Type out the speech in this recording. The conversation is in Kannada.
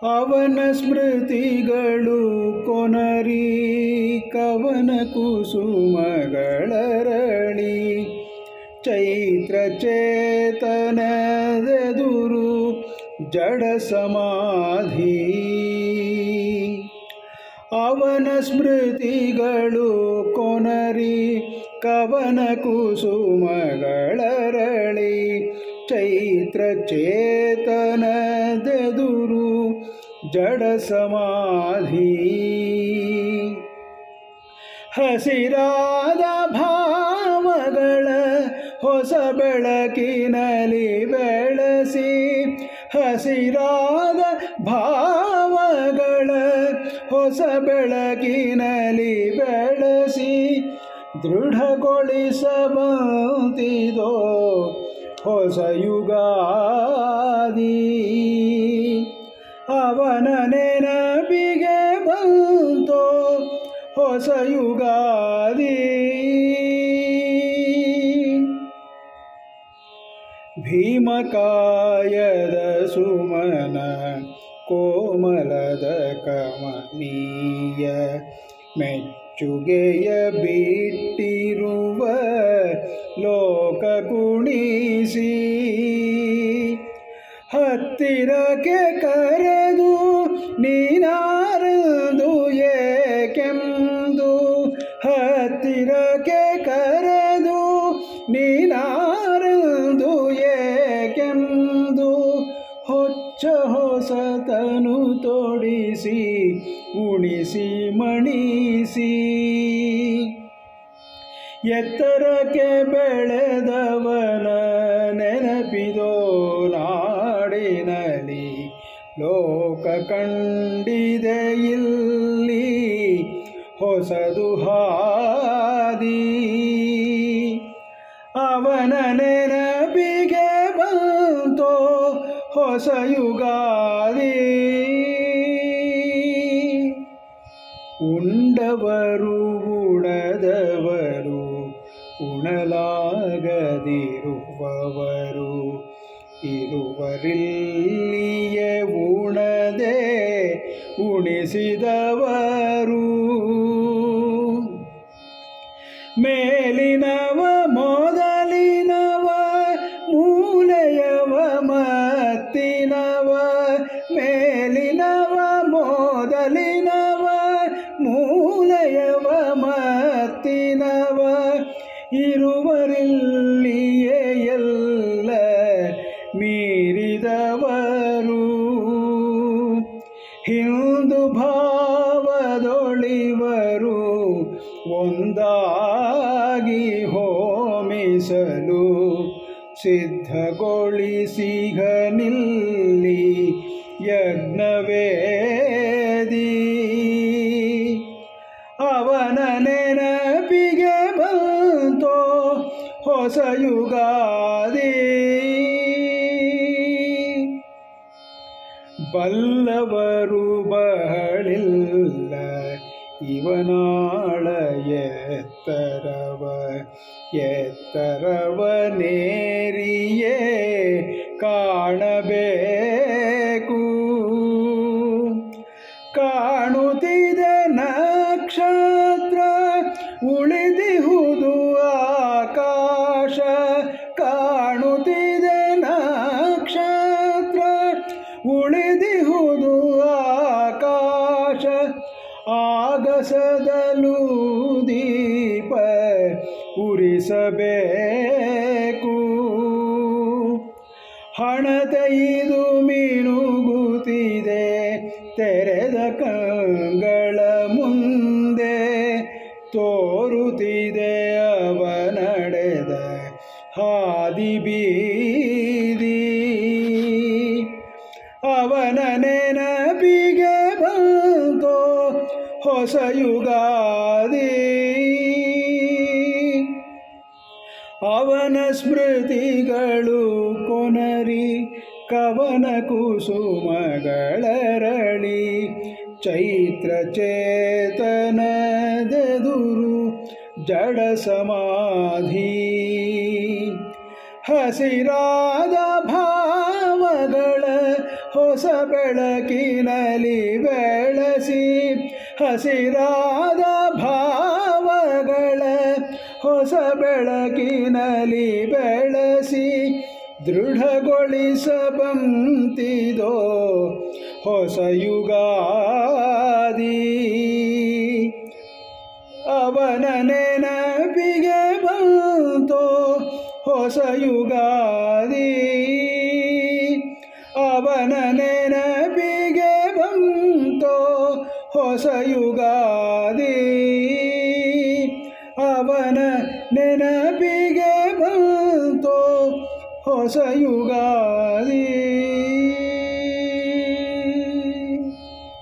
ಅವನ ಸ್ಮೃತಿಗಳು ಕೊನರಿ ಕವನ ಕುಸುಮಗಳರಳಿ ಚೈತ್ರ ಚೇತನದೆದುರು ಜಡ ಸಮಾಧಿ ಅವನ ಸ್ಮೃತಿಗಳು ಕೊನರಿ ಕವನ ಕುಸುಮಗಳರಳಿ ಚೈತ್ರ ಚೇತನದೆದುರು ಜಡ ಸಮಾಧಿ ಹಸಿರಾದ ಭಾವಗಳ ಹೊಸ ಬೆಳಕಿನಲ್ಲಿ ಬೆಳೆಸಿ ಹಸಿರಾದ ಭಾವಗಳ ಹೊಸ ಬೆಳಕಿನಲ್ಲಿ ಬೆಳೆಸಿ ದೃಢಗೊಳಿಸಬಂತಿದೋ ಹೊಸ ಯುಗಾದಿ ಅವನ ನೆನಪಿಗೆ ಬಂತೋ ಹೊಸ ಯುಗಾದಿ ಭೀಮಕಾಯದ ಸುಮನ ಕೋಮಲದ ಕಮನೀಯ ಮೆಚ್ಚುಗೆಯ ಬಿಟ್ಟಿರುವ ಲೋಕ ಕುಣಿಸಿ ಹತ್ತಿರಕ್ಕೆ ಕರೆದು ನೀನಾರದು ಏಕೆಂದು ಹತ್ತಿರಕ್ಕೆ ಕರೆದು ನೀನಾರದು ಏಕೆಂದು ಹೊಚ್ಚ ಹೊಸತನು ತೋಡಿಸಿ ಉಣಿಸಿ ಮಣಿಸಿ ಎತ್ತರಕ್ಕೆ ಬೆಳೆದವನ ನೆನಪಿದೋ ನಾಡಿನಲ್ಲಿ ಲೋಕ ಕಂಡಿದೆ ಇಲ್ಲಿ ಹೊಸದು ಹಾದಿ ಅವನ ನೆನಪಿಗೆ ಬಂತೋ ಹೊಸ ಯುಗಾದಿ ಉಂಡವರು ಉಣದವರು ಉಣಲಾಗದಿರುವವರು ಇರುವರಿಲ್ಲಿಯೇ ಉಣದೆ ಉಣಿಸಿದವರು ಮೇಲಿನವ ಮೊದಲಿನವ ಮೂಲೆಯವ ಮತ್ತಿನವ ಮೇಲಿನವ ಮೊದಲಿನವ ಮೂಲೆಯವ ಮತ್ತಿನವ ಇರುವರಿಲ್ಲಿಯೇ ಎಲ್ಲ ಮೀರಿದವರು ಹಿಂದು ಭಾವದೊಳಿವರು ಒಂದಾಗಿ ಹೋಮಿಸಲು ಸಿದ್ಧಗೊಳಿಸಿಗ ನಿಲ್ಲಿ ಯಜ್ಞವೇದಿ ಅವನ ನೆನಪಿಗೆ ಬಂತೋ ಹೊಸ ಯುಗಾದಿ ಬಲ್ಲವರು ಬಹಳಿಲ್ಲ ಇವನಾಳ ಎತ್ತರವ ಎತ್ತರವ ನೇರಿಯೇ ಕಾಣಬೇಕು ಕಾಣುತ್ತಿದೆ ನಕ್ಷತ್ರ ಉಳಿದಿಹುದು ಆಕಾಶ ಕಾಣುತ್ತಿದೆ ನಕ್ಷತ್ರ ಉಳಿದಿಹುದು ಆಕಾಶ ಆಗಸದಲು ದೀಪ ಉರಿಸಬೇಕು ಹಣತೆಯ್ದು ಮಿನುಗುತ್ತಿದೆ ತೆರೆದ ಕಂಗಳ ಮುಂದೆ ತೋರುತ್ತಿದೆ ಅವ ನಡೆದ ಹಾದಿ ಬೀದಿ ಅವನ ನೆನಪಿಗೆ ಬಂತೋ ಹೊಸ ಯುಗಾದಿ ಅವನ ಸ್ಮೃತಿಗಳು ಕೊನರಿ ಕವನ ಕುಸುಮಗಳರಳಿ ಚೈತ್ರ ಚೇತನದೆದುರು ಜಡ ಸಮಾಧಿ ಹಸಿರಾದ ಭಾವಗಳ ಹೊಸ ಹೊಸ ಬೆಳಕಿನಲ್ಲಿ ಬೆಳೆಸಿ ಹಸಿರಾದ ಭಾವಗಳ ಹೊಸ ಬೆಳಕಿನಲ್ಲಿ ಬೆಳೆಸಿ ದೃಢಗೊಳಿಸಬಂತಿದೋ ಹೊಸ ಯುಗಾದಿ ಅವನ ನೆನಪಿಗೆ ಬಂತೋ ಹೊಸ ಯುಗಾದಿ ಅವನ ನೆನಪಿಗೆ ಬಂತೋ ಹೊಸ ಯುಗಾದಿ ಅವನ ನೆನಪಿಗೆ ಬಂತೋ ಹೊಸ